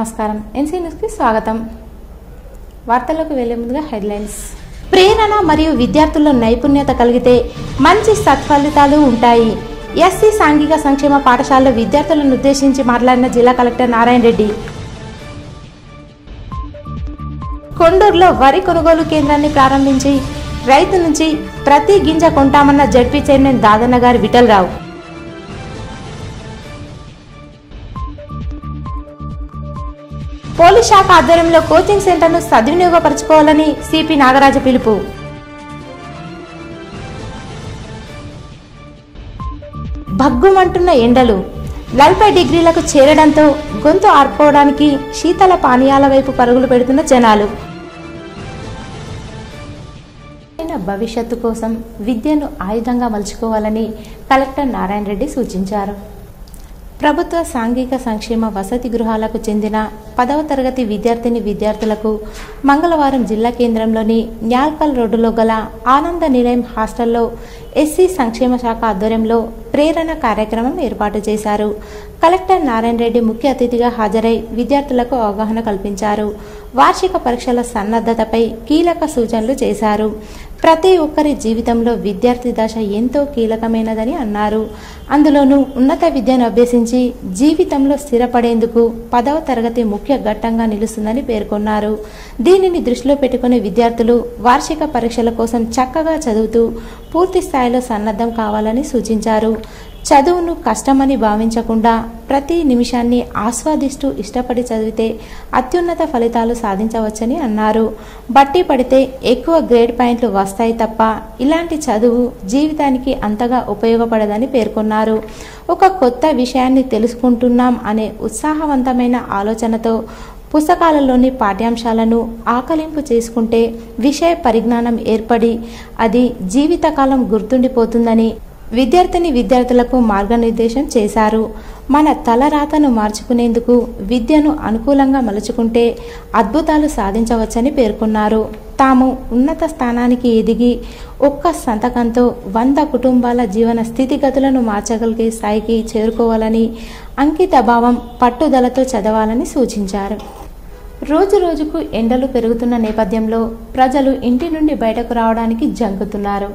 నమస్కారం ఎన్సీ న్యూస్కి స్వాగతం వార్తల్లోకి వెళ్లే ముందుగా హెడ్లైన్స్ ప్రేరణ మరియు విద్యార్థుల్లో నైపుణ్యత కలిగితే మంచి సత్ఫలితాలు ఉంటాయి ఎస్సీ సాంఘిక సంక్షేమ పాఠశాలలో విద్యార్థులను ఉద్దేశించి మాట్లాడిన జిల్లా కలెక్టర్ నారాయణ రెడ్డి కొండూరులో వరి కొనుగోలు కేంద్రాన్ని ప్రారంభించి రైతు నుంచి ప్రతి గింజ కొంటామన్న జడ్పీ చైర్మన్ దాదన్న గారి విఠలరావు పోలీస్ శాఖ ఆధ్వర్యంలో కోచింగ్ సెంటర్ను సద్వినియోగపరచుకోవాలని సిపి నాగరాజు పిలుపు భగ్గుమంటున్న ఎండలు నలభై డిగ్రీలకు చేరడంతో గొంతు ఆర్పుకోవడానికి శీతల పానీయాల వైపు పరుగులు పెడుతున్న జనాలు భవిష్యత్తు కోసం విద్యను ఆయుధంగా మలుచుకోవాలని కలెక్టర్ నారాయణ రెడ్డి సూచించారు ప్రభుత్వ సాంఘిక సంక్షేమ వసతి గృహాలకు చెందిన పదవ తరగతి విద్యార్థిని విద్యార్థులకు మంగళవారం జిల్లా కేంద్రంలోని న్యాల్కల్ రోడ్డులో గల ఆనంద నిలయం హాస్టల్లో ఎస్సీ సంక్షేమ శాఖ ఆధ్వర్యంలో ప్రేరణ కార్యక్రమం ఏర్పాటు చేశారు కలెక్టర్ నారాయణ రెడ్డి ముఖ్య అతిథిగా హాజరై విద్యార్థులకు అవగాహన కల్పించారు వార్షిక పరీక్షల సన్నద్ధతపై కీలక సూచనలు చేశారు ప్రతి ఒక్కరి జీవితంలో విద్యార్థి దశ ఎంతో కీలకమైనదని అన్నారు అందులోనూ ఉన్నత విద్యను అభ్యసించి జీవితంలో స్థిరపడేందుకు పదవ తరగతి ముఖ్య ఘట్టంగా నిలుస్తుందని పేర్కొన్నారు దీనిని దృష్టిలో పెట్టుకుని విద్యార్థులు వార్షిక పరీక్షల కోసం చక్కగా చదువుతూ పూర్తి స్థాయిలో సన్నద్ధం కావాలని సూచించారు చదువును కష్టమని భావించకుండా ప్రతి నిమిషాన్ని ఆస్వాదిస్తూ ఇష్టపడి చదివితే అత్యున్నత ఫలితాలు సాధించవచ్చని అన్నారు బట్టి పడితే ఎక్కువ గ్రేడ్ పాయింట్లు వస్తాయి తప్ప ఇలాంటి చదువు జీవితానికి అంతగా ఉపయోగపడదని పేర్కొన్నారు ఒక కొత్త విషయాన్ని తెలుసుకుంటున్నాం అనే ఉత్సాహవంతమైన ఆలోచనతో పుస్తకాలలోని పాఠ్యాంశాలను ఆకలింపు చేసుకుంటే విషయ పరిజ్ఞానం ఏర్పడి అది జీవితకాలం గుర్తుండిపోతుందని విద్యార్థిని విద్యార్థులకు మార్గనిర్దేశం చేశారు మన తలరాతను మార్చుకునేందుకు విద్యను అనుకూలంగా మలుచుకుంటే అద్భుతాలు సాధించవచ్చని పేర్కొన్నారు తాము ఉన్నత స్థానానికి ఎదిగి ఒక్క సంతకంతో వంద కుటుంబాల జీవన స్థితిగతులను మార్చగలిగే స్థాయికి చేరుకోవాలని అంకిత భావం పట్టుదలతో చదవాలని సూచించారు రోజు రోజుకు ఎండలు పెరుగుతున్న నేపథ్యంలో ప్రజలు ఇంటి నుండి బయటకు రావడానికి జంకుతున్నారు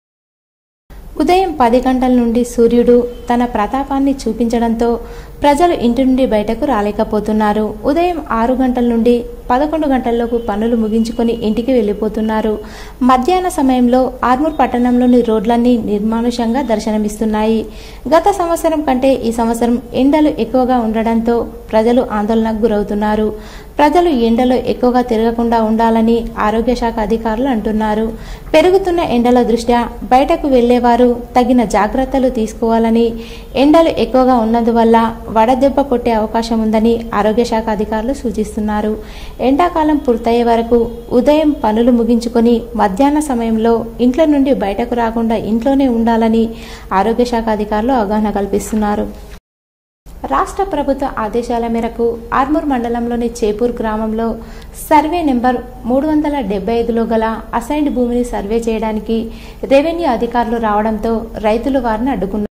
ఉదయం పది గంటల నుండి సూర్యుడు తన ప్రతాపాన్ని చూపించడంతో ప్రజలు ఇంటి నుండి బయటకు రాలేకపోతున్నారు ఉదయం ఆరు గంటల నుండి పదకొండు గంటల్లోపు పనులు ముగించుకొని ఇంటికి వెళ్ళిపోతున్నారు మధ్యాహ్న సమయంలో ఆర్మూర్ పట్టణంలోని రోడ్లన్నీ నిర్మానుషంగా దర్శనమిస్తున్నాయి గత సంవత్సరం కంటే ఈ సంవత్సరం ఎండలు ఎక్కువగా ఉండడంతో ప్రజలు ఆందోళనకు గురవుతున్నారు ప్రజలు ఎండలో ఎక్కువగా తిరగకుండా ఉండాలని ఆరోగ్య శాఖ అధికారులు అంటున్నారు పెరుగుతున్న ఎండల దృష్ట్యా బయటకు వెళ్లేవారు తగిన జాగ్రత్తలు తీసుకోవాలని ఎండలు ఎక్కువగా ఉన్నందువల్ల వడదెబ్బ కొట్టే అవకాశం ఉందని ఆరోగ్య శాఖ అధికారులు సూచిస్తున్నారు ఎండాకాలం పూర్తయ్యే వరకు ఉదయం పనులు ముగించుకొని మధ్యాహ్న సమయంలో ఇంట్లో నుండి బయటకు రాకుండా ఇంట్లోనే ఉండాలని ఆరోగ్య శాఖ అధికారులు అవగాహన కల్పిస్తున్నారు రాష్ట్ర ప్రభుత్వ ఆదేశాల మేరకు ఆర్మూర్ మండలంలోని చేపూర్ గ్రామంలో సర్వే నెంబర్ మూడు వందల డెబ్బై ఐదులో గల అసైన్డ్ భూమిని సర్వే చేయడానికి రెవెన్యూ అధికారులు రావడంతో రైతులు వారిని అడ్డుకున్నారు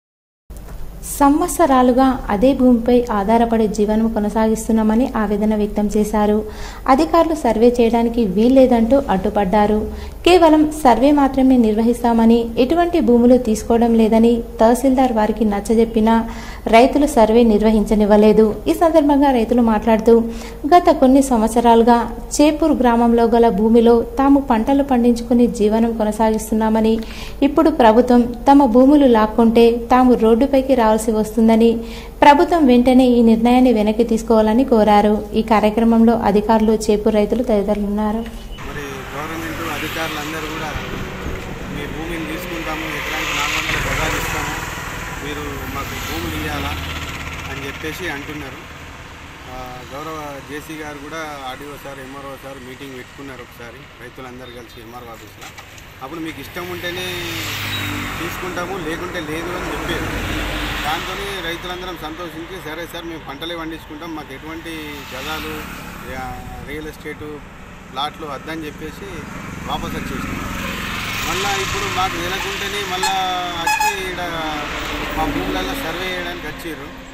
సంవత్సరాలుగా అదే భూమిపై ఆధారపడి జీవనం కొనసాగిస్తున్నామని ఆవేదన వ్యక్తం చేశారు అధికారులు సర్వే చేయడానికి వీల్లేదంటూ అడ్డుపడ్డారు కేవలం సర్వే మాత్రమే నిర్వహిస్తామని ఎటువంటి భూములు తీసుకోవడం లేదని తహసీల్దార్ వారికి నచ్చజెప్పినా రైతులు సర్వే నిర్వహించనివ్వలేదు ఈ సందర్భంగా రైతులు మాట్లాడుతూ గత కొన్ని సంవత్సరాలుగా చేపూర్ గ్రామంలో గల భూమిలో తాము పంటలు పండించుకుని జీవనం కొనసాగిస్తున్నామని ఇప్పుడు ప్రభుత్వం తమ భూములు లాక్కుంటే తాము రోడ్డుపైకి రావాల్సి వస్తుందని ప్రభుత్వం వెంటనే ఈ నిర్ణయాన్ని వెనక్కి తీసుకోవాలని కోరారు ఈ కార్యక్రమంలో అధికారులు చేపూర్ రైతులు తదితరులు ఉన్నారు మరి గవర్నమెంట్ అధికారులందరూ కూడా మీ భూమిని తీసుకుంటాము ఎకరానికి నాలుగు వందల గజాలు ఇస్తాము మీరు మాకు భూములు ఇవ్వాలా అని చెప్పేసి అంటున్నారు ఆ, గౌరవ జేసీ గారు కూడా RDO sir MRO sir meeting పెట్టుకున్నారు ఒకసారి రైతులందరూ కలిసి ఎంఆర్ఓ ఆఫీస్లో అప్పుడు మీకు ఇష్టం ఉంటేనే తీసుకుంటాము లేకుంటే లేదు అని చెప్పారు దాంతో రైతులందరం సంతోషించి సరే సార్ మేము పంటలే పండించుకుంటాం మాకు ఎటువంటి గజాలు ఆ, రియల్ ఎస్టేటు ప్లాట్లు వద్దని చెప్పేసి వాపస్ వచ్చేసినాం మళ్ళీ ఇప్పుడు మాకు వినకుంటేనే మళ్ళా వచ్చి ఈడ మా భూములలో సర్వే చేయడానికి వచ్చిర్రు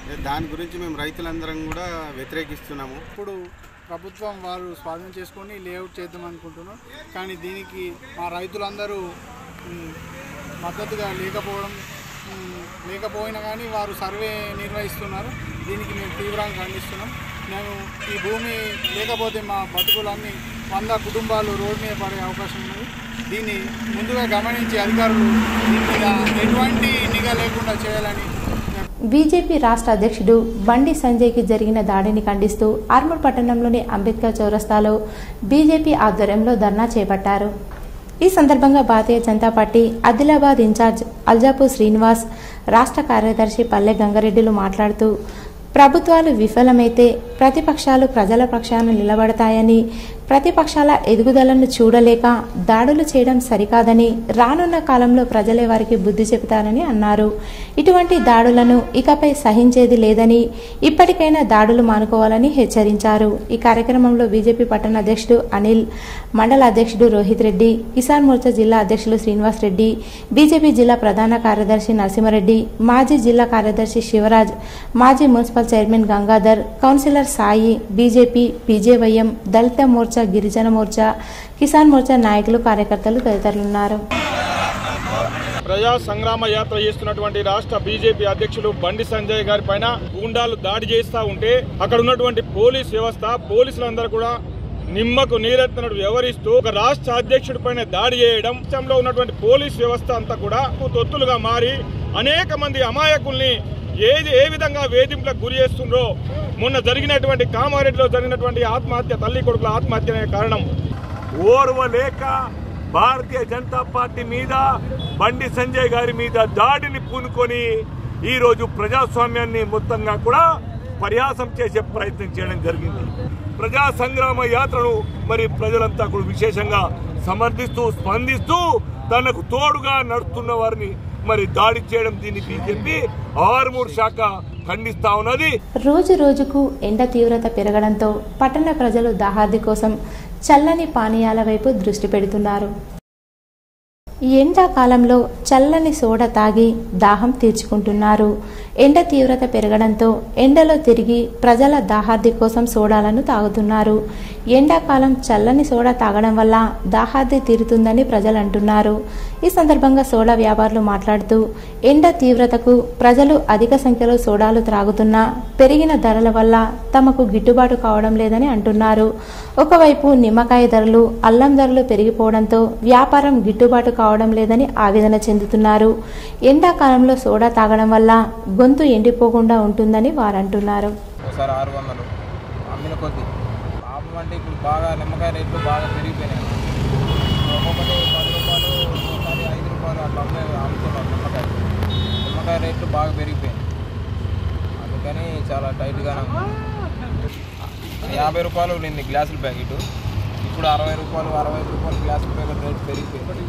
దాని గురించి మేము రైతులందరం కూడా వ్యతిరేకిస్తున్నాము ఇప్పుడు ప్రభుత్వం వారు స్వాధీనం చేసుకొని లేఅవుట్ చేద్దాం అనుకుంటున్నాం కానీ దీనికి మా రైతులందరూ మ్, మద్దతుగా లేకపోవడం మ్, లేకపోయినా కానీ వారు సర్వే నిర్వహిస్తున్నారు దీనికి మేము తీవ్రంగా ఖండిస్తున్నాం మేము ఈ భూమి లేకపోతే మా బతుకులన్నీ వంద కుటుంబాలు రోడ్డు మీద పడే అవకాశం ఉన్నది దీన్ని ముందుగా గమనించి అధికారులు దీని మీద ఎటువంటి నిఘా లేకుండా చేయాలని మేము బీజేపీ రాష్ట్ర అధ్యక్షుడు బండి సంజయ్కి జరిగిన దాడిని ఖండిస్తూ ఆర్మూర్ పట్టణంలోని అంబేద్కర్ చౌరస్తాలో బీజేపీ ఆధ్వర్యంలో ధర్నా చేపట్టారు ఈ సందర్భంగా భారతీయ జనతా పార్టీ ఆదిలాబాద్ ఇన్ఛార్జ్ అల్జాపూర్ శ్రీనివాస్ రాష్ట్ర కార్యదర్శి పల్లె గంగారెడ్డిలు మాట్లాడుతూ ప్రభుత్వాలు విఫలమైతే ప్రతిపక్షాలు ప్రజల పక్షాన నిలబడతాయని ప్రతిపక్షాల ఎదుగుదలను చూడలేక దాడులు చేయడం సరికాదని రానున్న కాలంలో ప్రజలే వారికి బుద్ధి చెబుతారని అన్నారు ఇటువంటి దాడులను ఇకపై సహించేది లేదని ఇప్పటికైనా దాడులు మానుకోవాలని హెచ్చరించారు ఈ కార్యక్రమంలో బీజేపీ పట్టణ అధ్యక్షుడు అనిల్ మండల అధ్యక్షుడు రోహిత్ రెడ్డి కిసాన్ మోర్చా జిల్లా అధ్యక్షులు శ్రీనివాస్ రెడ్డి బీజేపీ జిల్లా ప్రధాన కార్యదర్శి నరసింహారెడ్డి మాజీ జిల్లా కార్యదర్శి శివరాజ్ మాజీ municipal chairman Gangadhar councillor Sai BJP BJYM Dalit Morcha Girijan Morcha Kisan Morcha నాయకులు కార్యకర్తలు తదితరులున్నారు ప్రజా సంగ్రామ యాత్ర చేస్తున్నటువంటి రాష్ట్ర బీజేపీ అధ్యక్షులు బండి సంజయ్ గారి పైన గూండాలు దాడి చేస్తా ఉంటే అక్కడ ఉన్నటువంటి పోలీస్ వ్యవస్థ పోలీసులందరూ కూడా నిమ్మకు నీరెత్తినట్టు వ్యవహరిస్తూ ఒక రాష్ట్ర అధ్యక్షుడి పైన దాడి చేయడం రాష్ట్రంలో ఉన్నటువంటి పోలీస్ వ్యవస్థ అంతా కూడా తొత్తులుగా మారి అనేక మంది అమాయకుల్ని ఏది ఏ విధంగా వేధింపులకు గురి చేస్తుండ్రో మొన్న జరిగినటువంటి కామారెడ్డిలో జరిగినటువంటి ఆత్మహత్య తల్లి కొడుకుల ఆత్మహత్య అనే కారణం ఓర్వలేక భారతీయ జనతా పార్టీ మీద బండి సంజయ్ గారి మీద దాడిని పూనుకొని ఈ రోజు ప్రజాస్వామ్యాన్ని మొత్తంగా కూడా పరిహాసం చేసే ప్రయత్నం చేయడం జరిగింది ప్రజా సంగ్రామ యాత్రను మరి ప్రజలంతా కూడా విశేషంగా సమర్థిస్తూ స్పందిస్తూ తనకు తోడుగా నడుస్తున్న వారిని మరి దాడి చేయడం దీన్ని బీజేపీ ఆరుమూరు శాఖ ఖండిస్తా ఉన్నది రోజు రోజుకు ఎండ తీవ్రత పెరగడంతో పట్టణ ప్రజలు దాహార్ది కోసం చల్లని పానీయాల వైపు దృష్టి పెడుతున్నారు ఈ ఎండాకాలంలో చల్లని సోడ తాగి దాహం తీర్చుకుంటున్నారు ఎండ తీవ్రత పెరగడంతో ఎండలో తిరిగి ప్రజల దాహార్ది కోసం సోడాలను తాగుతున్నారు ఎండాకాలం చల్లని సోడా తాగడం వల్ల దాహార్ది తీరుతుందని ప్రజలు అంటున్నారు ఈ సందర్భంగా సోడా వ్యాపారులు మాట్లాడుతూ ఎండ తీవ్రతకు ప్రజలు అధిక సంఖ్యలో సోడాలు త్రాగుతున్నా పెరిగిన ధరల వల్ల తమకు గిట్టుబాటు కావడం లేదని అంటున్నారు ఒకవైపు నిమ్మకాయ ధరలు అల్లం ధరలు పెరిగిపోవడంతో వ్యాపారం గిట్టుబాటు కావడం లేదని ఆవేదన చెందుతున్నారు ఎండాకాలంలో సోడా తాగడం వల్ల గొంతు ఎండిపోకుండా ఉంటుందని వారంటున్నారు ఒకసారి ఆరు వందలు అమ్మిన కొద్ది పాపం అంటే ఇప్పుడు బాగా నిమ్మకాయ రేట్లు బాగా పెరిగిపోయినాయి ఒక్కొక్కటి పది రూపాయలు ఒక్కొక్కసారి ఐదు రూపాయలు అట్లా అమ్మే అమ్ముతున్నారు నిమ్మకాయ నిమ్మకాయ రేట్లు బాగా పెరిగిపోయినాయి అందుకని చాలా టైట్గానే ఉంది యాభై రూపాయలు నిన్న గ్లాసుల ప్యాకెట్ ఇప్పుడు అరవై రూపాయలు అరవై ఐదు రూపాయలు గ్లాసుల ప్యాకెట్ రేట్ పెరిగిపోయింది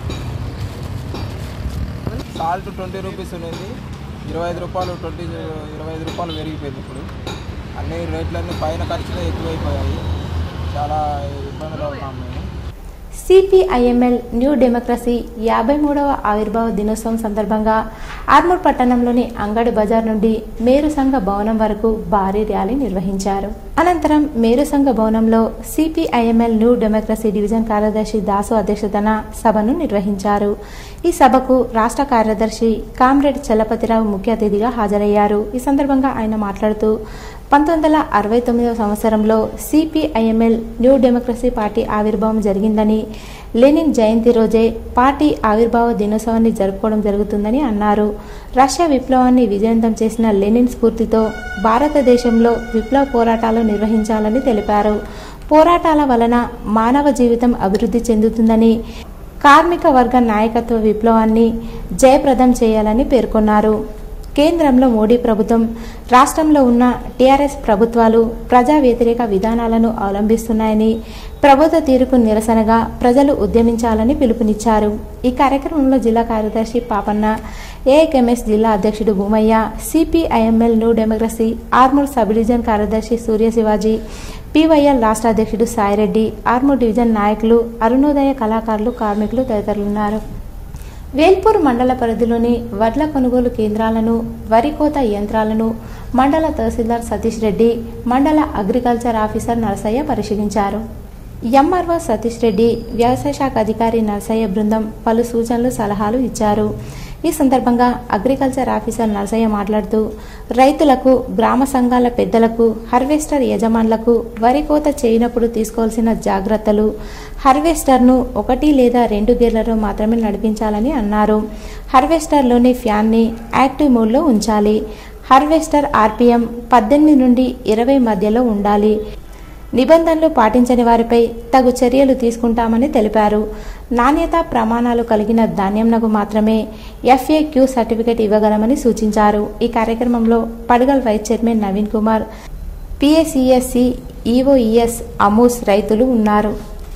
సాల్ట్ ట్వంటీ రూపీస్ ఉన్నది ఇరవై ఐదు రూపాయలు ట్వంటీ ఇరవై ఐదు రూపాయలు పెరిగిపోయింది ఇప్పుడు అన్ని రేట్లన్నీ పైన ఖర్చులే ఎక్కువైపోయాయి చాలా ఇబ్బందులు ఉన్నాం మేము సిపిఐఎంఎల్ న్యూ డెమోక్రసీ యాభై మూడవ ఆవిర్భావ దినోత్సవం సందర్భంగా ఆర్మూర్ పట్టణంలోని అంగడి బజార్ నుండి మేరు సంఘ భవనం వరకు భారీ ర్యాలీ నిర్వహించారు అనంతరం మేరు సంఘ భవనంలో సిపిఐఎంఎల్ న్యూ డెమోక్రసీ డివిజన్ కార్యదర్శి దాసు అధ్యక్షతన సభను నిర్వహించారు ఈ సభకు రాష్ట్ర కార్యదర్శి కామ్రేడ్ చలపతిరావు ముఖ్య అతిథిగా హాజరయ్యారు ఈ సందర్భంగా ఆయన మాట్లాడుతూ పంతొమ్మిది వందల అరవై తొమ్మిదవ సంవత్సరంలో సిపిఐఎంఎల్ న్యూ డెమోక్రసీ పార్టీ ఆవిర్భావం జరిగిందని లెనిన్ జయంతి రోజే పార్టీ ఆవిర్భావ దినోత్సవాన్ని జరుపుకోవడం జరుగుతుందని అన్నారు రష్యా విప్లవాన్ని విజయవంతం చేసిన లెనిన్ స్ఫూర్తితో భారతదేశంలో విప్లవ పోరాటాలు నిర్వహించాలని తెలిపారు పోరాటాల వలన మానవ జీవితం అభివృద్ధి చెందుతుందని కార్మిక వర్గ నాయకత్వ విప్లవాన్ని జయప్రదం చేయాలని పేర్కొన్నారు కేంద్రంలో మోడీ ప్రభుత్వం రాష్ట్రంలో ఉన్న టీఆర్ఎస్ ప్రభుత్వాలు ప్రజా వ్యతిరేక విధానాలను అవలంబిస్తున్నాయని ప్రభుత్వ తీరుకు నిరసనగా ప్రజలు ఉద్యమించాలని పిలుపునిచ్చారు ఈ కార్యక్రమంలో జిల్లా కార్యదర్శి పాపన్న ఏఐకెంఎస్ జిల్లా అధ్యక్షుడు Bhumayya CPIML new democracy Armoor sub division కార్యదర్శి సూర్య శివాజీ పివైఎల్ రాష్ట్ర అధ్యక్షుడు సాయిరెడ్డి ఆర్మూర్ డివిజన్ నాయకులు అరుణోదయ కళాకారులు కార్మికులు తదితరులున్నారు వేల్పూర్ మండల పరిధిలోని వడ్ల కొనుగోలు కేంద్రాలను వరి కోత యంత్రాలను మండల తహసీల్దార్ సతీష్ రెడ్డి మండల అగ్రికల్చర్ ఆఫీసర్ నరసయ్య పరిశీలించారు ఎంఆర్ఓ సతీష్ రెడ్డి వ్యవసాయ శాఖ అధికారి నరసయ్య బృందం పలు సూచనలు సలహాలు ఇచ్చారు ఈ సందర్భంగా అగ్రికల్చర్ ఆఫీసర్ నరసయ్య మాట్లాడుతూ రైతులకు గ్రామ సంఘాల పెద్దలకు హార్వెస్టర్ యజమానులకు వరి కోత చేయనప్పుడు తీసుకోవాల్సిన జాగ్రత్తలు హార్వెస్టర్ను ఒకటి లేదా రెండు గేర్లలో మాత్రమే నడిపించాలని అన్నారు హార్వెస్టర్లోని ఫ్యాన్ని యాక్టివ్ మోడ్లో ఉంచాలి హార్వెస్టర్ ఆర్పిఎం పద్దెనిమిది నుండి ఇరవై మధ్యలో ఉండాలి నిబంధనలు పాటించని వారిపై తగు చర్యలు తీసుకుంటామని తెలిపారు నాణ్యత ప్రమాణాలు కలిగిన ధాన్యంనకు మాత్రమే ఎఫ్ఏక్యూ సర్టిఫికేట్ ఇవ్వగలమని సూచించారు ఈ కార్యక్రమంలో పడగల్ వైస్ చైర్మన్ నవీన్ కుమార్ పిఎస్ఈఎస్సి ఈఓఈఎస్ అమూస్ రైతులు ఉన్నారు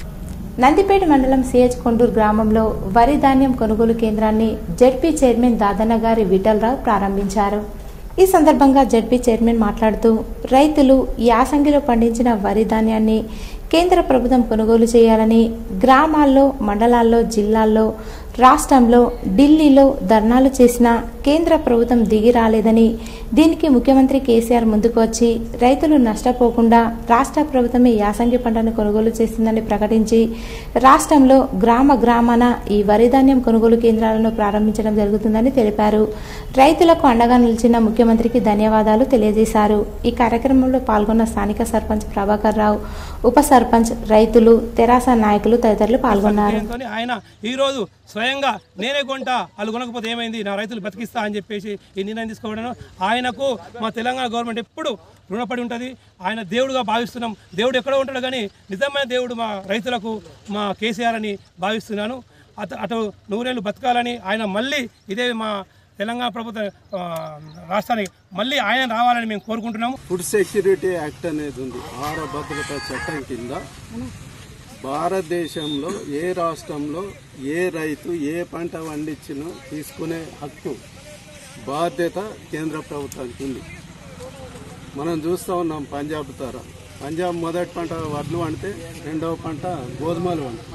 నందిపేట మండలం సిహెచ్ కొండూరు గ్రామంలో వరి ధాన్యం కొనుగోలు కేంద్రాన్ని జెడ్పీ చైర్మన్ దాదన్న గారి విఠలరావు ప్రారంభించారు ఈ సందర్భంగా జెడ్పీ చైర్మన్ మాట్లాడుతూ రైతులు యాసంగిలో పండించిన వరి ధాన్యాన్ని కేంద్ర ప్రభుత్వం కొనుగోలు చేయాలని గ్రామాల్లో మండలాల్లో జిల్లాల్లో రాష్ట్రంలో ఢిల్లీలో ధర్నాలు చేసిన కేంద్ర ప్రభుత్వం దిగి రాలేదని దీనికి ముఖ్యమంత్రి కేసీఆర్ ముందుకు వచ్చి రైతులు నష్టపోకుండా రాష్ట్ర ప్రభుత్వమే యాసంగి పంటను కొనుగోలు చేసిందని ప్రకటించి రాష్ట్రంలో గ్రామ గ్రామాన ఈ వరి ధాన్యం కొనుగోలు కేంద్రాలను ప్రారంభించడం జరుగుతుందని తెలిపారు రైతులకు అండగా నిలిచిన ముఖ్యమంత్రికి ధన్యవాదాలు తెలియజేశారు ఈ కార్యక్రమంలో పాల్గొన్న స్థానిక సర్పంచ్ ప్రభాకర్ రావు ఉప సర్పంచ్ రైతులు తెరాస నాయకులు తదితరులు పాల్గొన్నారు సంకేతంతోని ఆయన ఈరోజు స్వయంగా నేనే కొంటా వాళ్ళు కొనకపోతే ఏమైంది నా రైతులు బతికిస్తా అని చెప్పేసి ఈ నిర్ణయం తీసుకోవడం ఆయనకు మా తెలంగాణ గవర్నమెంట్ ఎప్పుడు రుణపడి ఉంటుంది ఆయన దేవుడుగా భావిస్తున్నాం దేవుడు ఎక్కడో ఉంటాడు కానీ నిజమైన దేవుడు మా రైతులకు మా కేసీఆర్ అని భావిస్తున్నాను అత అటు నూరేళ్ళు బతకాలని ఆయన మళ్ళీ ఇదే మా తెలంగాణ ప్రభుత్వ ఆ, రాష్ట్రానికి మళ్ళీ ఆయన రావాలని మేము కోరుకుంటున్నాము ఫుడ్ సెక్యూరిటీ యాక్ట్ అనేది ఉంది ఆహార భద్రతా చట్టం కింద భారతదేశంలో ఏ రాష్ట్రంలో ఏ రైతు ఏ పంట పండించినా తీసుకునే హక్కు బాధ్యత కేంద్ర ప్రభుత్వానికి ఉంది మనం చూస్తూ ఉన్నాం పంజాబ్ తర పంజాబ్ మొదటి పంట వడ్లు పండితే రెండవ పంట గోధుమలు పండుతాయి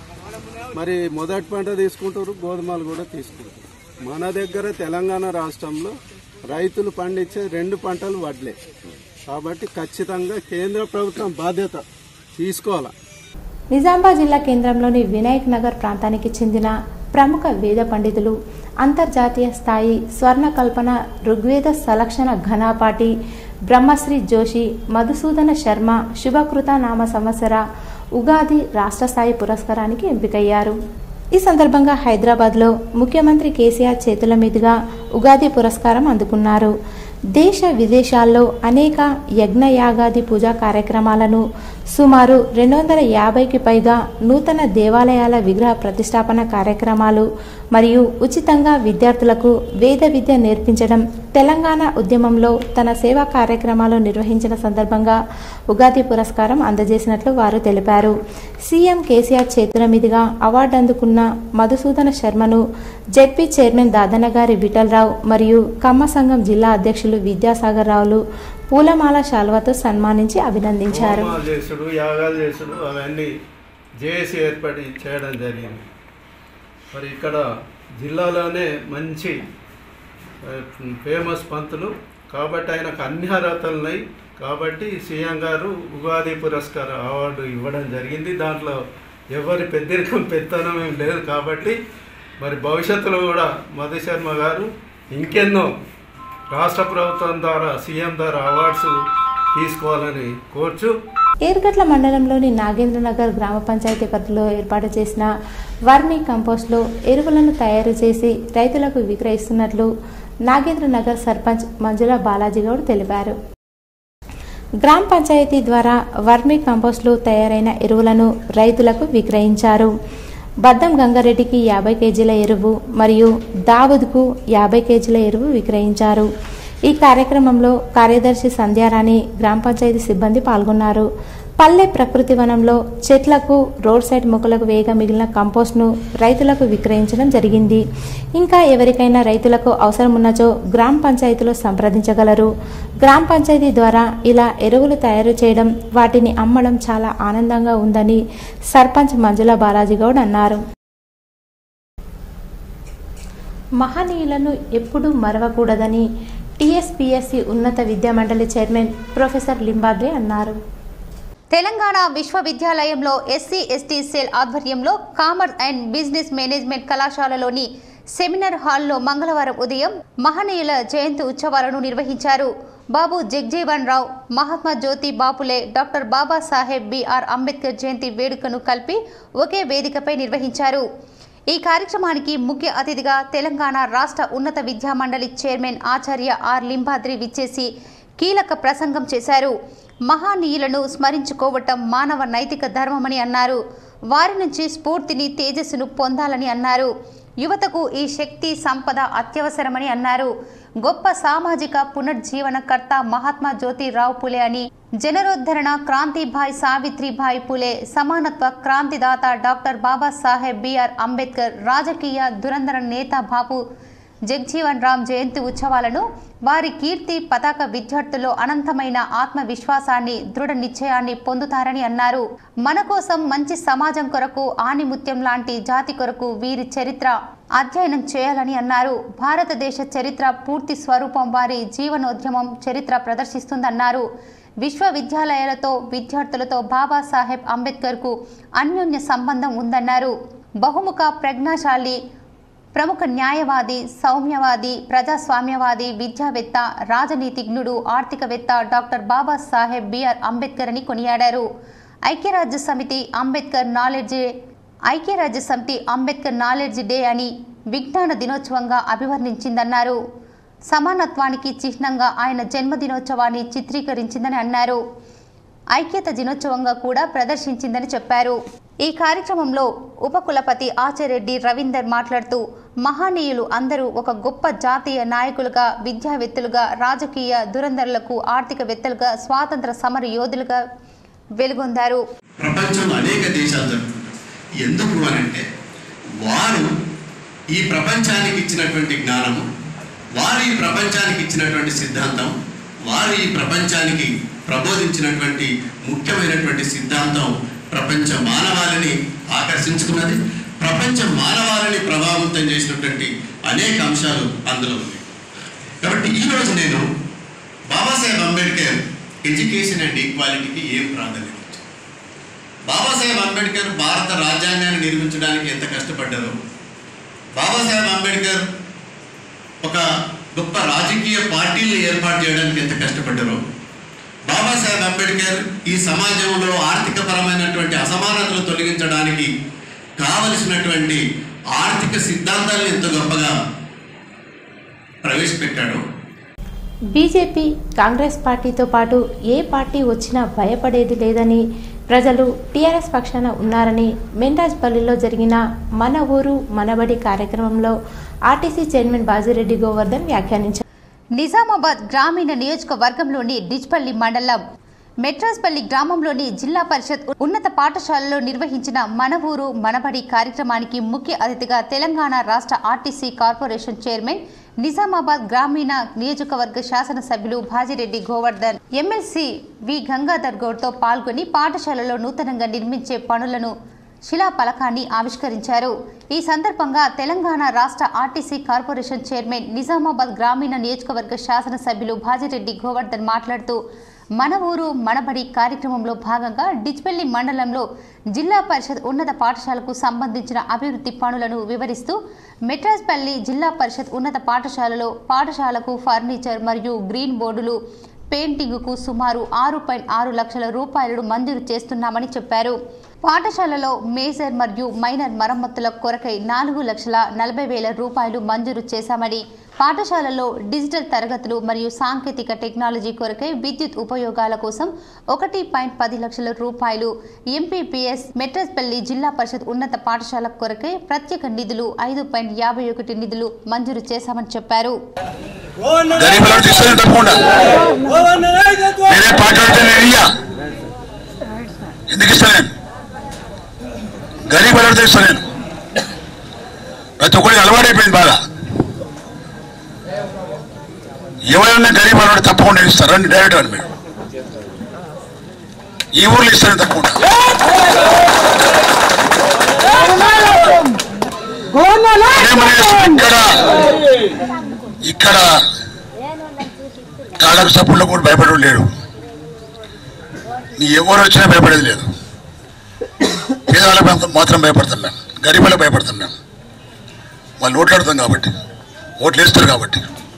మరి మొదటి పంట తీసుకుంటారు గోధుమలు కూడా తీసుకుంటారు మన దగ్గర తెలంగాణ రాష్ట్రంలో రైతులు పండించే రెండు పంటలు వడ్లే కాబట్టి ఖచ్చితంగా కేంద్ర ప్రభుత్వం బాధ్యత తీసుకోవాలి నిజామాబాద్ జిల్లా కేంద్రంలోని వినాయక్ నగర్ ప్రాంతానికి చెందిన ప్రముఖ వేద పండితులు అంతర్జాతీయ స్థాయి స్వర్ణ కల్పన ఋగ్వేద సలక్షణ ఘనాపాటి బ్రహ్మశ్రీ జోషి మధుసూదన శర్మ శుభకృత నామ సంవత్సర ఉగాది రాష్ట్ర స్థాయి పురస్కారానికి ఎంపికయ్యారు ఈ సందర్భంగా హైదరాబాద్లో ముఖ్యమంత్రి కేసీఆర్ చేతుల మీదుగా ఉగాది పురస్కారం అందుకున్నారు దేశ విదేశాల్లో అనేక యజ్ఞయాగాది పూజా కార్యక్రమాలను సుమారు రెండు వందల యాభైకి పైగా నూతన దేవాలయాల విగ్రహ ప్రతిష్టాపన కార్యక్రమాలు మరియు ఉచితంగా విద్యార్థులకు వేద విద్య నేర్పించడం తెలంగాణ ఉద్యమంలో తన సేవా కార్యక్రమాలు నిర్వహించిన సందర్భంగా ఉగాది పురస్కారం అందజేసినట్లు వారు తెలిపారు సీఎం కేసీఆర్ చేతుల మీదుగా అవార్డు అందుకున్న మధుసూదన శర్మను జెడ్పీ చైర్మన్ దాదన్న గారి విఠలరావు మరియు కమ్మ సంఘం జిల్లా అధ్యక్షులు విద్యాసాగర్ రావులు పూలమాల శాల్వతో సన్మానించి అభినందించారు హోమాలు చేసుడు యాగాలు చేసుడు అవన్నీ జేఏసీ ఏర్పాటు చేయడం జరిగింది మరి ఇక్కడ జిల్లాలోనే మంచి ఆ, ఫేమస్ పంతులు కాబట్టి ఆయనకు అన్ని అర్హతలు ఉన్నాయి కాబట్టి సీఎం గారు ఉగాది పురస్కార అవార్డు ఇవ్వడం జరిగింది దాంట్లో ఎవరి పెద్దరికం పెత్తనం ఏం లేదు కాబట్టి మరి భవిష్యత్తులో కూడా మధు శర్మ గారు ఇంకెన్నో రాష్ట్ర ప్రభుత్వం ద్వారా సీఎం ద్వారా అవార్డ్స్ తీసుకోవాలని కోర్చు ఏర్గట్ల మండలంలోని నాగేంద్రనగర్ గ్రామ పంచాయతీ పరిధిలో ఏర్పాటు చేసిన వర్మీ కంపోస్ట్లో ఎరువులను తయారు చేసి రైతులకు విక్రయిస్తున్నట్లు నాగేంద్రనగర్ సర్పంచ్ మంజుల బాలాజీగౌడ్ తెలిపారు గ్రామ పంచాయతీ ద్వారా వర్మీ కంపోస్ట్లో తయారైన ఎరువులను రైతులకు విక్రయించారు బద్దం గంగారెడ్డికి యాభై కేజీల ఎరువు మరియు దావుద్కు యాభై కేజీల ఎరువు విక్రయించారు ఈ కార్యక్రమంలో కార్యదర్శి సంధ్యారాణి గ్రామ పంచాయతీ సిబ్బంది పాల్గొన్నారు పల్లె ప్రకృతి వనంలో చెట్లకు రోడ్ సైడ్ మొక్కలకు వేయగా మిగిలిన కంపోస్ట్ను రైతులకు విక్రయించడం జరిగింది ఇంకా ఎవరికైనా రైతులకు అవసరం ఉన్నచో గ్రామ పంచాయతీలో సంప్రదించగలరు గ్రామ పంచాయతీ ద్వారా ఇలా ఎరువులు తయారు చేయడం వాటిని అమ్మడం చాలా ఆనందంగా ఉందని సర్పంచ్ మంజుల బాలాజీ గౌడ్ అన్నారు మహనీయులను ఎప్పుడూ మరవకూడదని టీఎస్పీఎస్సీ ఉన్నత విద్యామండలి చైర్మన్ ప్రొఫెసర్ లింబాబ్రే అన్నారు తెలంగాణ విశ్వవిద్యాలయంలో ఎస్సీ ఎస్టీ సెల్ ఆధ్వర్యంలో కామర్స్ అండ్ బిజినెస్ మేనేజ్మెంట్ కళాశాలలోని సెమినార్ హాల్లో మంగళవారం ఉదయం మహనీయుల జయంతి ఉత్సవాలను నిర్వహించారు బాబు జగ్జీవన్ రావు మహాత్మా జ్యోతి బాపులే డాక్టర్ బాబాసాహెబ్ బిఆర్ అంబేద్కర్ జయంతి వేడుకను కలిపి ఒకే వేదికపై నిర్వహించారు ఈ కార్యక్రమానికి ముఖ్య అతిథిగా తెలంగాణ రాష్ట్ర ఉన్నత విద్యా మండలి చైర్మన్ ఆచార్య ఆర్ లింబాద్రి విచ్చేసి కీలక ప్రసంగం చేశారు మహానీయులను స్మరించుకోవటం మానవ నైతిక ధర్మమని అన్నారు వారి నుంచి స్ఫూర్తిని తేజస్సును పొందాలని అన్నారు యువతకు ఈ శక్తి సంపద అత్యవసరమని అన్నారు గొప్ప సామాజిక పునర్జీవనకర్త మహాత్మా జ్యోతిరావు పులే అని జనరోద్ధరణ క్రాంతిభాయ్ సావిత్రిభాయ్ పులే సమానత్వ క్రాంతిదాత డాక్టర్ బాబాసాహెబ్ బిఆర్ అంబేద్కర్ రాజకీయ దురంధర నేత బాబు జగ్జీవన్ రామ్ జయంతి ఉత్సవాలను వారి కీర్తి పతాక విద్యార్థుల్లో అనంతమైన ఆత్మవిశ్వాసాన్ని దృఢ నిశ్చయాన్ని పొందుతారని అన్నారు మన కోసం మంచి సమాజం కొరకు ఆనిముత్యం లాంటి జాతి కొరకు వీరి చరిత్ర అధ్యయనం చేయాలని అన్నారు భారతదేశ చరిత్ర పూర్తి స్వరూపం వారి జీవనోద్యమం చరిత్ర ప్రదర్శిస్తుందన్నారు విశ్వవిద్యాలయాలతో విద్యార్థులతో బాబాసాహెబ్ అంబేద్కర్కు అన్యోన్య సంబంధం ఉందన్నారు బహుముఖ ప్రజ్ఞాశాలి ప్రముఖ న్యాయవాది సౌమ్యవాది ప్రజాస్వామ్యవాది విద్యావేత్త రాజనీతిజ్ఞుడు ఆర్థికవేత్త డాక్టర్ బాబాసాహెబ్ బిఆర్ అంబేద్కర్ అని కొనియాడారు ఐక్యరాజ్య సమితి అంబేద్కర్ నాలెడ్జ్ ఐక్యరాజ్య సమితి అంబేద్కర్ నాలెడ్జ్ డే అని విజ్ఞాన దినోత్సవంగా అభివర్ణించిందన్నారు సమానత్వానికి చిహ్నంగా ఆయన జన్మదినోత్సవాన్ని చిత్రీకరించిందని అన్నారు ఐక్యత దినోత్సవంగా కూడా ప్రదర్శించిందని చెప్పారు ఈ కార్యక్రమంలో ఉపకులపతి ఆచార్యరెడ్డి రవీందర్ మాట్లాడుతూ మహనీయులు అందరూ ఒక గొప్ప జాతీయ నాయకులుగా విద్యావేత్తలుగా రాజకీయ దురంధరులకు ఆర్థికవేత్తలుగా స్వాతంత్ర సమర యోధులుగా వెలుగొందారు ప్రపంచంలో అనేక దేశాలు జరుగుతుంది ఎందుకు అనంటే వారు ఈ ప్రపంచానికి ఇచ్చినటువంటి జ్ఞానము వారు ఈ ప్రపంచానికి ఇచ్చినటువంటి సిద్ధాంతం వారు ఈ ప్రపంచానికి ప్రబోధించినటువంటి ముఖ్యమైనటువంటి సిద్ధాంతం ప్రపంచ మానవాళిని ఆకర్షించుకున్నది ప్రపంచ మానవాళిని ప్రభావితం చేసినటువంటి అనేక అంశాలు అందులో ఉన్నాయి కాబట్టి ఈరోజు నేను బాబాసాహెబ్ అంబేద్కర్ ఎడ్యుకేషన్ అండ్ ఈక్వాలిటీకి ఏం ప్రాధాన్యత ఇచ్చారు బాబాసాహెబ్ అంబేద్కర్ భారత రాజ్యాంగాన్ని నిర్మించడానికి ఎంత కష్టపడ్డారో బాబాసాహెబ్ అంబేద్కర్ ఒక గొప్ప రాజకీయ పార్టీలను ఏర్పాటు చేయడానికి ఎంత కష్టపడ్డారో బాబాసాహెబ్ అంబేద్కర్ ఈ సమాజంలో ఆర్థిక పరమైనటువంటి అసమానతలు తొలగించడానికి కావలసినటువంటి ఆర్థిక సిద్ధాంతాలను ఎంత గొప్పగా ప్రవేశపెట్టాడో బీజేపీ కాంగ్రెస్ పార్టీతో పాటు ఏ పార్టీ వచ్చినా భయపడేది లేదని ప్రజలు టీఆర్ఎస్ పక్షాన ఉన్నారని మెండాజ్పల్లిలో జరిగిన మన ఊరు మనబడి కార్యక్రమంలో ఆర్టీసీ చైర్మన్ బాజిరెడ్డి గోవర్ధన్ వ్యాఖ్యానించారు నిజామాబాద్ గ్రామీణ నియోజకవర్గంలోని డిచ్పల్లి మండలం మెట్రాస్పల్లి గ్రామంలోని జిల్లా పరిషత్ ఉన్నత పాఠశాలలో నిర్వహించిన మన ఊరు మనబడి కార్యక్రమానికి ముఖ్య అతిథిగా తెలంగాణ రాష్ట్ర ఆర్టీసీ కార్పొరేషన్ చైర్మన్ నిజామాబాద్ గ్రామీణ నియోజకవర్గ శాసనసభ్యులు భాజిరెడ్డి గోవర్ధన్ ఎమ్మెల్సీ వి గంగాధర్ గౌడ్తో పాల్గొని పాఠశాలలో నూతనంగా నిర్మించే పనులను శిలాఫలకాన్ని ఆవిష్కరించారు ఈ సందర్భంగా తెలంగాణ రాష్ట్ర ఆర్టీసీ కార్పొరేషన్ చైర్మన్ నిజామాబాద్ గ్రామీణ నియోజకవర్గ శాసనసభ్యులు భాజిరెడ్డి గోవర్ధన్ మాట్లాడుతూ మన ఊరు మనబడి కార్యక్రమంలో భాగంగా డిచ్పల్లి మండలంలో జిల్లా పరిషత్ ఉన్నత పాఠశాలకు సంబంధించిన అభివృద్ధి పనులను వివరిస్తూ మెట్రాస్పల్లి జిల్లా పరిషత్ ఉన్నత పాఠశాలలో పాఠశాలకు ఫర్నిచర్ మరియు గ్రీన్ బోర్డులు పెయింటింగ్కు సుమారు ఆరు పాయింట్ ఆరు లక్షల రూపాయలను మంజూరు చేస్తున్నామని చెప్పారు పాఠశాలలో మేజర్ మరియు మైనర్ మరమ్మతుల కొరకై నాలుగు లక్షల నలభై వేల రూపాయలు మంజూరు చేశామని పాఠశాలలో డిజిటల్ తరగతులు మరియు సాంకేతిక టెక్నాలజీ కొరకై విద్యుత్ ఉపయోగాల కోసం ఒకటి పాయింట్ పది లక్షల రూపాయలు ఎంపీపీఎస్ మెట్రస్పల్లి జిల్లా పరిషత్ ఉన్నత పాఠశాల కొరకై ప్రత్యేక నిధులు ఐదు పాయింట్ యాభై ఒకటి నిధులు మంజూరు చేశామని చెప్పారు గరీబులను తీసుకొని తప్పకుండా నేనే పాటలు నేను ఇయ్యా ఎందుకు ఇస్తాను నేను గరీబ్ అలవాటు ఇస్తాను నేను ప్రతి ఒక్కరికి అలవాటైపోయింది బాగా ఎవరైనా గరీబ్ అలవాటు తప్పకుండా ఇస్తారు రండి డైరెక్ట్ అని మీరు ఈ ఊర్లో ఇస్తాను తప్పకుండా ఏమని ఇక్కడ ఎక్కడ కాళ్ళకు చప్పుళ్ళు కూడా భయపడడం లేడు నీ ఎవరు వచ్చినా భయపడేది లేదు పేదవాళ్ళకి మాత్రం- మాత్రం భయపడుతున్నాం గరీబులకు భయపడుతున్నాం వాళ్ళు ఓట్లాడుతాం కాబట్టి ఓట్లు వేస్తారు కాబట్టి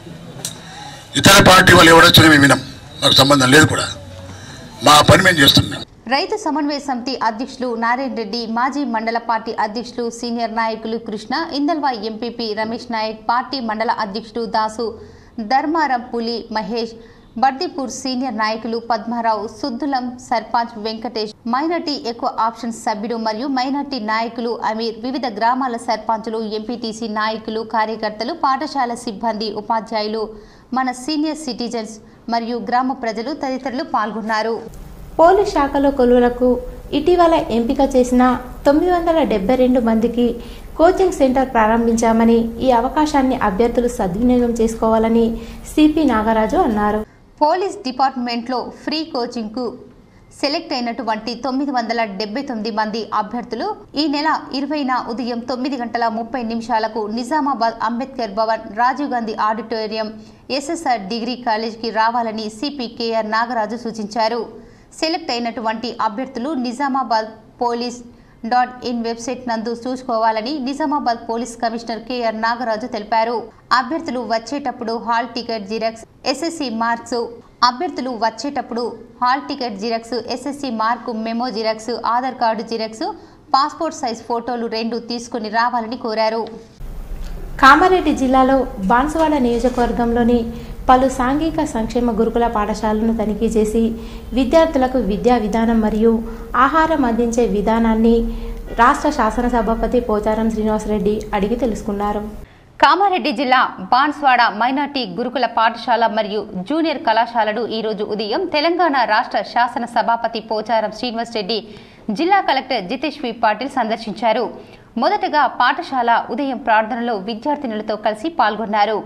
ఇతర పార్టీ వాళ్ళు ఎవరొచ్చినా మేము వినం మాకు సంబంధం లేదు కూడా మా పని మేము చేస్తున్నాం రైతు సమన్వయ సమితి అధ్యక్షులు నారాయణ రెడ్డి మాజీ మండల పార్టీ అధ్యక్షులు సీనియర్ నాయకులు కృష్ణ ఇందల్వా ఎంపీపీ రమేష్ నాయక్ పార్టీ మండల అధ్యక్షుడు దాసు ధర్మారం పులి మహేష్ బర్దిపూర్ సీనియర్ నాయకులు పద్మారావు సుద్దులం సర్పంచ్ వెంకటేష్ మైనార్టీ ఎక్కువ ఆప్షన్స్ సభ్యుడు మరియు మైనార్టీ నాయకులు అమీర్ వివిధ గ్రామాల సర్పంచులు ఎంపీటీసీ నాయకులు కార్యకర్తలు పాఠశాల సిబ్బంది ఉపాధ్యాయులు మన సీనియర్ సిటిజన్స్ మరియు గ్రామ ప్రజలు తదితరులు పాల్గొన్నారు పోలీస్ శాఖలో కొలువులకు ఇటీవల ఎంపిక చేసిన తొమ్మిది వందల డెబ్బై రెండు మందికి కోచింగ్ సెంటర్ ప్రారంభించామని ఈ అవకాశాన్ని అభ్యర్థులు సద్వినియోగం చేసుకోవాలని సిపి నాగరాజు అన్నారు పోలీస్ డిపార్ట్మెంట్లో ఫ్రీ కోచింగ్కు సెలెక్ట్ అయినటువంటి తొమ్మిది వందల డెబ్బై తొమ్మిది మంది అభ్యర్థులు ఈ నెల ఇరవైన ఉదయం తొమ్మిది గంటల ముప్పై నిమిషాలకు Nizamabad Ambedkar Bhavan Rajiv Gandhi auditorium SSR degree కాలేజ్కి రావాలని సిపి కేఆర్ నాగరాజు సూచించారు సెలెక్ట్ అయినటువంటి అభ్యర్థులు Nizamabad police dot in website నందు చూసుకోవాలని Nizamabad police commissioner KR Nagaraju తెలిపారు అభ్యర్థులు వచ్చేటప్పుడు hall ticket xerox SSC marks అభ్యర్థులు వచ్చేటప్పుడు hall ticket xerox SSC mark memo xerox Aadhaar card xerox passport size ఫోటోలు రెండు తీసుకుని రావాలని కోరారు కామారెడ్డి జిల్లాలో బాన్సువాడ నియోజకవర్గంలోని పలు సాంఘిక సంక్షేమ గురుకుల పాఠశాలను తనిఖీ చేసి విద్యార్థులకు విద్యా విధానం మరియు ఆహారం అందించే విధానాన్ని రాష్ట్ర శాసనసభాపతి పోచారం శ్రీనివాసరెడ్డి అడిగి తెలుసుకున్నారు కామారెడ్డి జిల్లా బాన్స్వాడ మైనార్టీ గురుకుల పాఠశాల మరియు జూనియర్ కళాశాలను ఈరోజు ఉదయం తెలంగాణ రాష్ట్ర శాసన సభాపతి పోచారం శ్రీనివాస్ రెడ్డి జిల్లా కలెక్టర్ జితేష్ వి పాటిల్ సందర్శించారు మొదటగా పాఠశాల ఉదయం ప్రార్థనలో విద్యార్థినులతో కలిసి పాల్గొన్నారు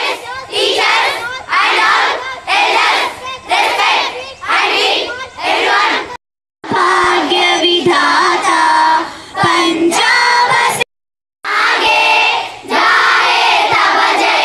भाग्य विधाता पंजाब से आगे जाए तब जय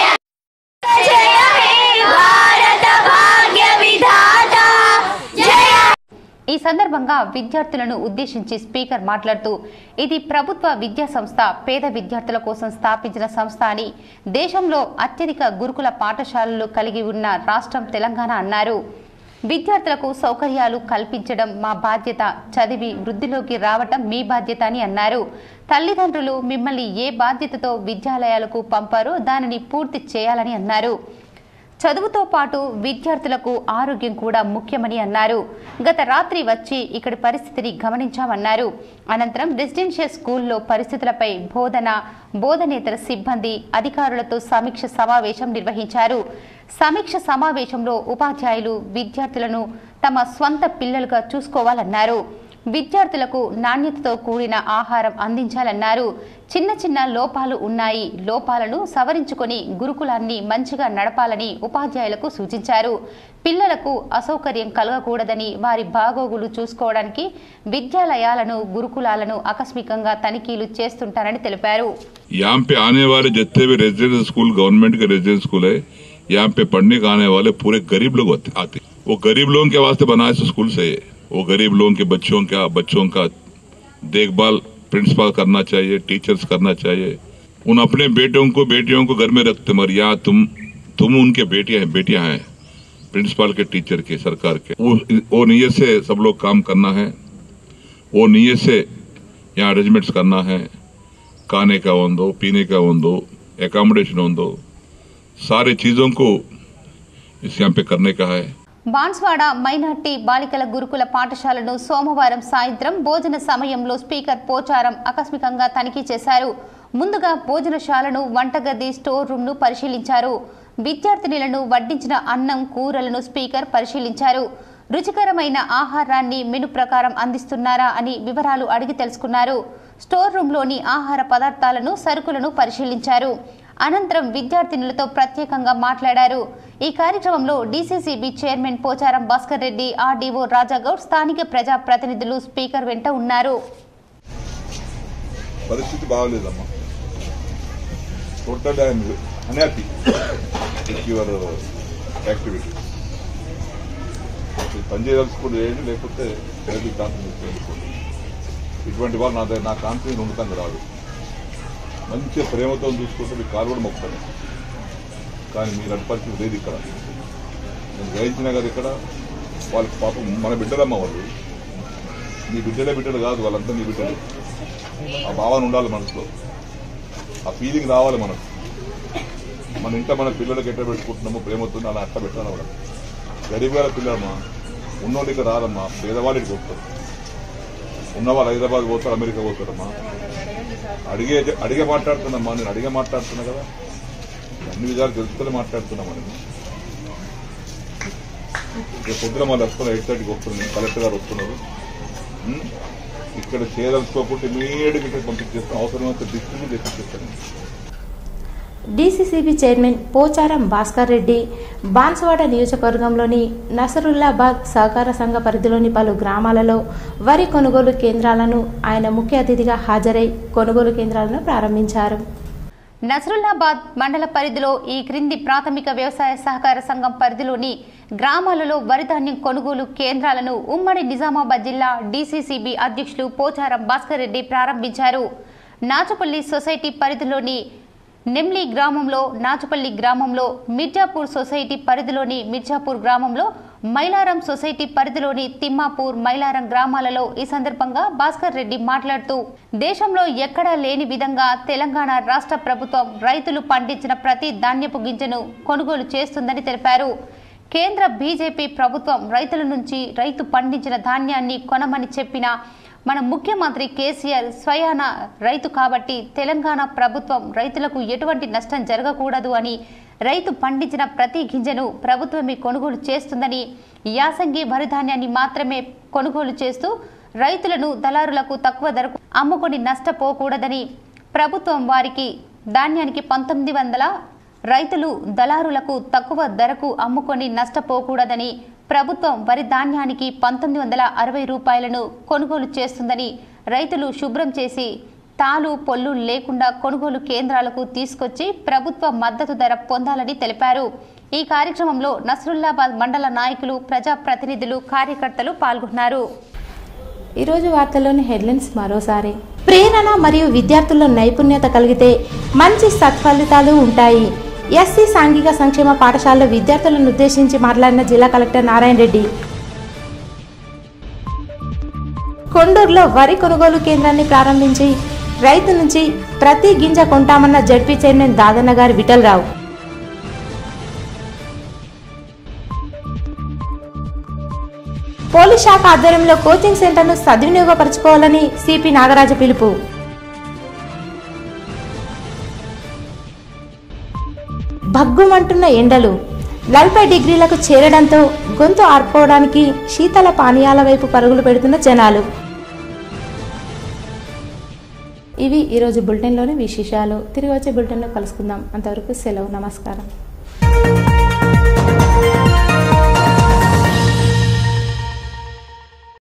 जय हे भारत भाग्य विधाता जय ఈ సందర్భంగా విద్యార్థులను ఉద్దేశించి స్పీకర్ మాట్లాడుతూ ఇది ప్రభుత్వ విద్యా సంస్థ పేద విద్యార్థుల కోసం స్థాపించిన సంస్థ అని దేశంలో అత్యధిక గురుకుల పాఠశాలలు కలిగి ఉన్న రాష్ట్రం తెలంగాణ అన్నారు విద్యార్థులకు సౌకర్యాలు కల్పించడం మా బాధ్యత చదివి వృద్ధిలోకి రావటం మీ బాధ్యత అని అన్నారు తల్లిదండ్రులు మిమ్మల్ని ఏ బాధ్యతతో విద్యాలయాలకు పంపారో దానిని పూర్తి చేయాలని అన్నారు చదువుతో పాటు విద్యార్థులకు ఆరోగ్యం కూడా ముఖ్యమని అన్నారు గత రాత్రి వచ్చి ఇక్కడి పరిస్థితిని గమనించామన్నారు అనంతరం రెసిడెన్షియల్ స్కూల్లో పరిస్థితులపై బోధన బోధనేతర సిబ్బంది అధికారులతో సమీక్ష సమావేశం నిర్వహించారు సమీక్ష సమావేశంలో ఉపాధ్యాయులు విద్యార్థులను తమ స్వంత పిల్లలుగా చూసుకోవాలన్నారు విద్యార్థులకు నాణ్యతతో కూడిన ఆహారం అందించాలన్నారు చిన్న చిన్న లోపాలు ఉన్నాయి లోపాలను సవరించుకొని గురుకులాన్ని మంచిగా నడపాలని ఉపాధ్యాయులకు సూచించారు పిల్లలకు అసౌకర్యం కలగకూడదని వారి బాగోగులు చూసుకోవడానికి విద్యాలయాలను గురుకులాలను ఆకస్మికంగా తనిఖీలు చేస్తుంటారని తెలిపారు यहाँ पे आने वाले जितने भी रेजिडेंस स्कूल गवर्नमेंट के रेजिडेंस स्कूल है यहाँ पे पढ़ने के आने वाले पूरे गरीब लोग होते आते वो गरीब लोगों के वास्ते बनाए से स्कूल से है। वो गरीब लोगों के बच्चों का बच्चों का देखभाल प्रिंसिपल करना चाहिए टीचर्स करना चाहिए उन अपने बेटों को बेटियों को घर में रखते मगर यहाँ तुम तुम उनके बेटियां हैं बेटियां हैं प्रिंसिपल के टीचर के सरकार के वो वो नीयत से सब लोग काम करना है वो नीयत से यहाँ अरेंजमेंट्स करना है खाने का होंदो पीने का होंदो एकोमोडेशन होंदो सारे चीज़ों को इस यहाँ पे करने का है బాన్స్వాడ మైనార్టీ బాలికల గురుకుల పాఠశాలను సోమవారం సాయంత్రం భోజన సమయంలో స్పీకర్ పోచారం ఆకస్మికంగా తనిఖీ చేశారు ముందుగా భోజనశాలను వంటగది స్టోర్ రూమ్ను పరిశీలించారు విద్యార్థినులను వడ్డించిన అన్నం కూరలను స్పీకర్ పరిశీలించారు రుచికరమైన ఆహారాన్ని మెను ప్రకారం అందిస్తున్నారా అని వివరాలు అడిగి తెలుసుకున్నారు స్టోర్ రూమ్లోని ఆహార పదార్థాలను సరుకులను పరిశీలించారు అనంతరం విద్యార్థినులతో ప్రత్యేకంగా మాట్లాడారు ఈ కార్యక్రమంలో DCCB chairman Pocharam Bhaskar Reddy RDO Rajagoud స్థానిక ప్రజా ప్రతినిధులు స్పీకర్ వెంట ఉన్నారు పరిస్థితి బాగలేదమ్మా total happy with your activities పని చేయదలుచుకుంటే చేయండి లేకపోతే ఏది కాన్ఫిడెన్స్ చేసుకోండి ఇటువంటి వాళ్ళు నా దగ్గర నా కాన్ఫిడెన్స్ ఉండటానికి రాదు మంచిగా ప్రేమతో చూసుకుంటే మీ కాలు కూడా మొక్కుతాను కానీ మీరు అటు పరిస్థితి లేదు ఇక్కడ నేను గ్రహించిన కదా ఇక్కడ వాళ్ళకి పాపం మన బిడ్డలమ్మ వాళ్ళు నీ బిడ్డలే బిడ్డలు కాదు వాళ్ళంతా నీ బిడ్డలు ఆ భావన ఉండాలి మనసులో ఆ ఫీలింగ్ రావాలి మనకు మన ఇంట్లో మన పిల్లలకి ఎట్లా పెట్టుకుంటున్నామో ప్రేమతో అలా అట్లా పెట్టాలి వాళ్ళకి గరీబ్ గారి పిల్లలమ్మా ఉన్నోళ్ళకి రాదమ్మా పేదవాళ్ళకి పోతారు ఉన్నవాళ్ళు హైదరాబాద్ పోతారు అమెరికా పోతారమ్మా అడిగే అడిగే మాట్లాడుతున్నామ్మా నేను అడిగే మాట్లాడుతున్నా కదా అన్ని విధాలు తెలుసుకొని మాట్లాడుతున్నామా నేను రేపు పొద్దున మళ్ళీ వస్తున్నా ఎయిట్ థర్టీకి వస్తున్నాను కలెక్టర్ గారు వస్తున్నారు ఉం? ఇక్కడ చేయదలుచుకోకుండా ఇమీడియట్గా ఇక్కడ పంపించేస్తాను అవసరమైతే డిస్ట్రిబ్యూట్ చేపించేస్తాను డీసీసీబీ చైర్మన్ పోచారం భాస్కర్ రెడ్డి బాన్సువాడ నియోజకవర్గంలోని నసరుల్లాబాద్ సహకార సంఘ పరిధిలోని పలు గ్రామాలలో వరి కొనుగోలు కేంద్రాలను ఆయన ముఖ్య అతిథిగా హాజరై కొనుగోలు కేంద్రాలను ప్రారంభించారు నసరుల్లాబాద్ మండల పరిధిలో ఈ క్రింది ప్రాథమిక వ్యవసాయ సహకార సంఘం పరిధిలోని గ్రామాలలో వరి ధాన్యం కొనుగోలు కేంద్రాలను ఉమ్మడి నిజామాబాద్ జిల్లా డీసీసీబీ అధ్యక్షులు పోచారం భాస్కర్ రెడ్డి ప్రారంభించారు నాచుపల్లి సొసైటీ పరిధిలోని నెమ్లి గ్రామంలో నాచుపల్లి గ్రామంలో మిర్జాపూర్ సొసైటీ పరిధిలోని మిర్జాపూర్ గ్రామంలో మైలారం సొసైటీ పరిధిలోని తిమ్మాపూర్ మైలారం గ్రామాలలో ఈ సందర్భంగా భాస్కర్ రెడ్డి మాట్లాడుతూ దేశంలో ఎక్కడా లేని విధంగా తెలంగాణ రాష్ట్ర ప్రభుత్వం రైతులు పండించిన ప్రతి ధాన్యపు గింజను కొనుగోలు చేస్తుందని తెలిపారు కేంద్ర బీజేపీ ప్రభుత్వం రైతుల నుంచి రైతు పండించిన ధాన్యాన్ని కొనమని చెప్పిన మన ముఖ్యమంత్రి కేసీఆర్ స్వయాన రైతు కాబట్టి తెలంగాణ ప్రభుత్వం రైతులకు ఎటువంటి నష్టం జరగకూడదు అని రైతు పండించిన ప్రతి గింజను ప్రభుత్వమే కొనుగోలు చేస్తుందని యాసంగి వరి ధాన్యాన్ని మాత్రమే కొనుగోలు చేస్తూ రైతులను దళారులకు తక్కువ ధరకు అమ్ముకొని నష్టపోకూడదని ప్రభుత్వం వారికి ధాన్యానికి పంతొమ్మిది వందల రైతులు దళారులకు తక్కువ ధరకు అమ్ముకొని నష్టపోకూడదని ప్రభుత్వం వరి ధాన్యానికి పంతొమ్మిది వందల అరవై రూపాయలను కొనుగోలు చేస్తుందని రైతులు శుభ్రం చేసి తాలు పొల్లు లేకుండా కొనుగోలు కేంద్రాలకు తీసుకొచ్చి ప్రభుత్వ మద్దతు ధర పొందాలని తెలిపారు ఈ కార్యక్రమంలో నసరుల్లాబాద్ మండల నాయకులు ప్రజాప్రతినిధులు కార్యకర్తలు పాల్గొన్నారు ఈరోజు వార్తల్లోని హెడ్లైన్స్ మరోసారి ప్రేరణ మరియు విద్యార్థుల్లో నైపుణ్యత కలిగితే మంచి సత్ఫలితాలు ఉంటాయి ఎస్సీ సాంఘిక సంక్షేమ పాఠశాలలో విద్యార్థులను ఉద్దేశించి మాట్లాడిన జిల్లా కలెక్టర్ నారాయణ రెడ్డి కొండూరులో వరి కొనుగోలు కేంద్రాన్ని ప్రారంభించి రైతు నుంచి ప్రతి గింజ కొంటామన్న జడ్పీ చైర్మన్ దాదన్న గారి విఠలరావు పోలీస్ శాఖ ఆధ్వర్యంలో కోచింగ్ సెంటర్ను సద్వినియోగపరచుకోవాలని సిపి నాగరాజు పిలుపు భగ్గుమంటున్న ఎండలు నలభై డిగ్రీలకు చేరడంతో గొంతు ఆర్పుకోవడానికి శీతల పానీయాల వైపు పరుగులు పెడుతున్న జనాలు ఇవి ఈరోజు బులెటిన్లోని విశేషాలు తిరిగి వచ్చే బులెటిన్లో కలుసుకుందాం అంతవరకు సెలవు నమస్కారం